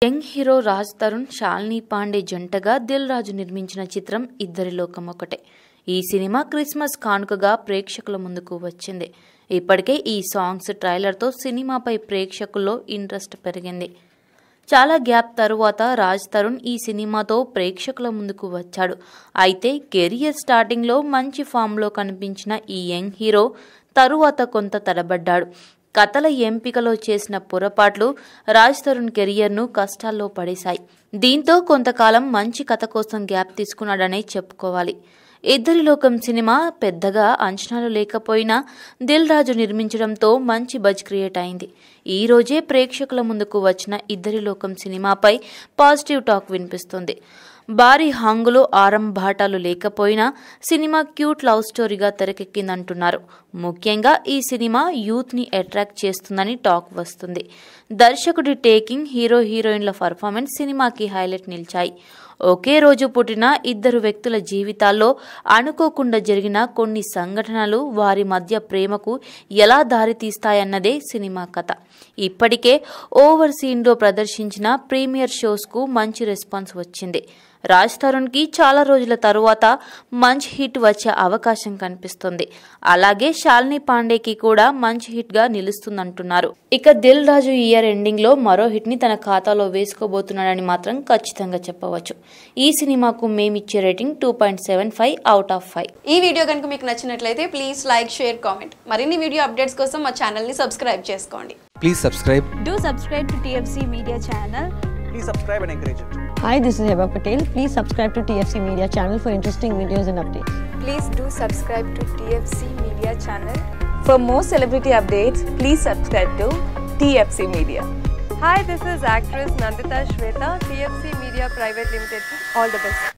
Young hero Raj Tarun Shalini Pandey జంటగా దిల్ రాజు నిర్మించిన చిత్రం ఇద్దరి లోకం ఒకటే ఈ సినిమా క్రిస్మస్ కానుకగా ప్రేక్షకుల ముందుకు వచ్చింది ఇప్పటికే ఈ సాంగ్స్ ట్రైలర్తో సినిమాపై ప్రేక్షకుల్లో ఇంట్రెస్ట్ పెరిగింది చాలా గ్యాప్ తరువాత రాజ్ తరుణ్ ఈ సినిమాతో ప్రేక్షకుల ముందుకు వచ్చాడు అయితే కెరియర్ స్టార్టింగ్లో మంచి ఫామ్లో కనిపించిన ఈ యంగ్ హీరో తరువాత కొంత తడబడ్డాడు కథల ఎంపికలో చేసిన పొరపాట్లు రాజ్ తరుణ్ కెరియర్ను కష్టాల్లో పడేశాయి దీంతో కొంతకాలం మంచి కథ కోసం గ్యాప్ తీసుకున్నాడనే చెప్పుకోవాలి ఇద్దరి లోకం సినిమా పెద్దగా అంచనాలు లేకపోయినా దిల్ రాజు నిర్మించడంతో మంచి బజ్ క్రియేట్ అయింది ఈ రోజే ప్రేక్షకుల ముందుకు వచ్చిన ఇద్దరి లోకం సినిమాపై పాజిటివ్ టాక్ వినిపిస్తుంది భారీ హంగులు ఆరంభాటాలు లేకపోయినా సినిమా క్యూట్ లవ్ స్టోరీగా తెరకెక్కిందంటున్నారు ముఖ్యంగా ఈ సినిమా యూత్ని అట్రాక్ట్ చేస్తుందని టాక్ వస్తుంది దర్శకుడి టేకింగ్ హీరో హీరోయిన్ల పర్ఫార్మెన్స్ సినిమాకి హైలైట్ నిలిచాయి ఒకే రోజు పుట్టిన ఇద్దరు వ్యక్తుల జీవితాల్లో అనుకోకుండా జరిగిన కొన్ని సంఘటనలు వారి మధ్య ప్రేమకు ఎలా దారితీస్తాయన్నదే సినిమా కథ ఇప్పటికే ఓవర్ సీన్లో ప్రదర్శించిన ప్రీమియర్ షోస్కు మంచి రెస్పాన్స్ వచ్చింది రాజ్ తరుణ్కి చాలా రోజుల తరువాత మంచి హిట్ వచ్చే అవకాశం కనిపిస్తుంది అలాగే శాలిని పాండేకి కూడా మంచి హిట్ గా నిలుస్తుందంటున్నారు ఇక దిల్ రాజు ఇయర్ ఎండింగ్ లో మరో హిట్ ని తన ఖాతాలో వేసుకోబోతున్నాడని మాత్రం ఖచ్చితంగా చెప్పవచ్చు ఈ సినిమాకు మేమిచ్చే rating two point seven five out of five ఈ వీడియో కనుక మీకు నచ్చినట్లయితే ప్లీజ్ లైక్ షేర్ కామెంట్ మరిన్ని వీడియో అప్డేట్స్ కోసం మా ఛానల్ని సబ్స్క్రైబ్ చేసుకోండి Please subscribe. Do subscribe to TFC Media channel. please subscribe and encourage it. Hi, this is Heba Patel. Please subscribe to TFC Media channel for interesting videos and updates. Please do subscribe to TFC Media channel. For more celebrity updates, please subscribe to TFC Media. Hi, this is actress Nandita Shweta, TFC Media Private Limited. All the best.